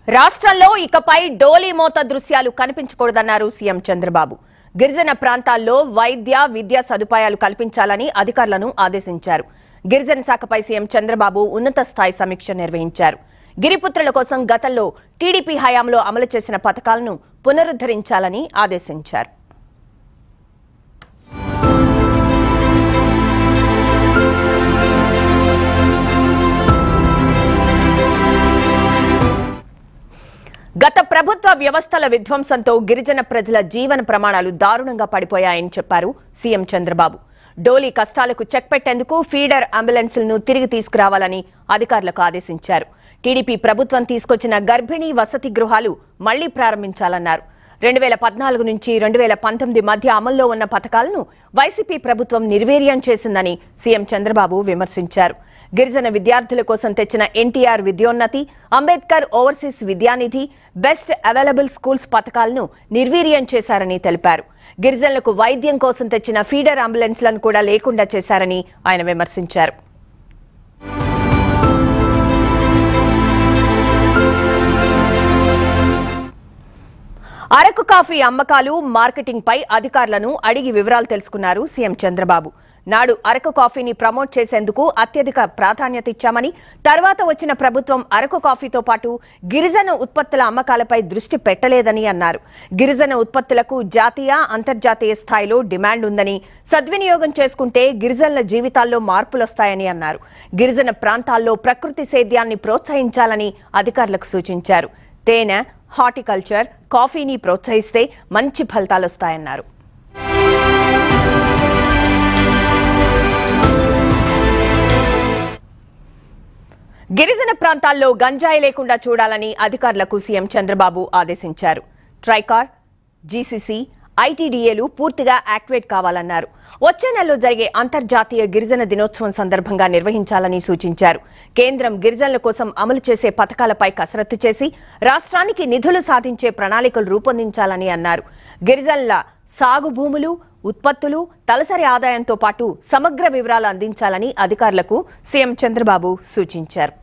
రాష్ట్రంలో ఇకపై డోలీ మోత దృశ్యాలు కనిపించకూడదన్నారు సీఎం చంద్రబాబు గిరిజన ప్రాంతాల్లో వైద్య విద్యా సదుపాయాలు కల్పించాలని అధికారులను ఆదేశించారు గిరిజన శాఖపై సీఎం చంద్రబాబు ఉన్నత స్థాయి సమీక్ష నిర్వహించారు గిరిపుత్రుల కోసం గతంలో టీడీపీ హయాంలో అమలు చేసిన పథకాలను పునరుద్ధరించాలని ఆదేశించారు గత ప్రభుత్వ వ్యవస్థల విధ్వంసంతో గిరిజన ప్రజల జీవన ప్రమాణాలు దారుణంగా పడిపోయాయని చెప్పారు సీఎం చంద్రబాబు డోలీ కష్టాలకు చెక్ పెట్టేందుకు ఫీడర్ అంబులెన్సులను తిరిగి తీసుకురావాలని అధికారులకు ఆదేశించారు టీడీపీ ప్రభుత్వం తీసుకొచ్చిన గర్భిణీ వసతి గృహాలు మళ్లీ ప్రారంభించాలన్నారు రెండు వేల పద్నాలుగు నుంచి రెండు వేల పంతొమ్మిది మధ్య అమల్లో ఉన్న పథకాలను వైసీపీ ప్రభుత్వం నిర్వీర్యం చేసిందని సీఎం చంద్రబాబు విమర్శించారు గిరిజన విద్యార్థుల కోసం తెచ్చిన NTR Vidyonnathi Ambedkar overseas Vidyanidhi best available schools పథకాలను నిర్వీర్యం చేశారని తెలిపారు గిరిజనులకు వైద్యం కోసం తెచ్చిన ఫీడర్ అంబులెన్స్లను కూడా లేకుండా చేశారని ఆయన విమర్శించారు అరకు కాఫీ అమ్మకాలు మార్కెటింగ్ పై అధికారులను అడిగి వివరాలు తెలుసుకున్నారు సీఎం చంద్రబాబు నాడు అరకు కాఫీని ప్రమోట్ చేసేందుకు అత్యధిక ప్రాధాన్యత ఇచ్చామని తర్వాత వచ్చిన ప్రభుత్వం అరకు కాఫీతో పాటు గిరిజన ఉత్పత్తుల అమ్మకాలపై దృష్టి పెట్టలేదని అన్నారు గిరిజన ఉత్పత్తులకు జాతీయ అంతర్జాతీయ స్థాయిలో డిమాండ్ ఉందని సద్వినియోగం చేసుకుంటే గిరిజనుల జీవితాల్లో మార్పులొస్తాయని అన్నారు గిరిజన ప్రాంతాల్లో ప్రకృతి సేద్యాన్ని ప్రోత్సహించాలని అధికారులకు సూచించారు తేనె హార్టికల్చర్ కాఫీని ప్రోత్సహిస్తే మంచి ఫలితాలొస్తాయన్నారు గిరిజన ప్రాంతాల్లో గంజాయి లేకుండా చూడాలని అధికారులకు సీఎం చంద్రబాబు ఆదేశించారు ట్రైకార్ జీసీసీ ఐటీడీఏలు పూర్తిగా యాక్టివేట్ కావాలన్నారు వచ్చే నెలలో జరిగే అంతర్జాతీయ గిరిజన దినోత్సవం సందర్భంగా నిర్వహించాలని సూచించారు కేంద్రం గిరిజనుల కోసం అమలు చేసే పథకాలపై కసరత్తు చేసి రాష్ట్రానికి నిధులు సాధించే ప్రణాళికలు రూపొందించాలని అన్నారు గిరిజనుల సాగు భూములు ఉత్పత్తులు తలసరి ఆదాయంతో పాటు సమగ్ర వివరాలు అందించాలని అధికారులకు సీఎం చంద్రబాబు సూచించారు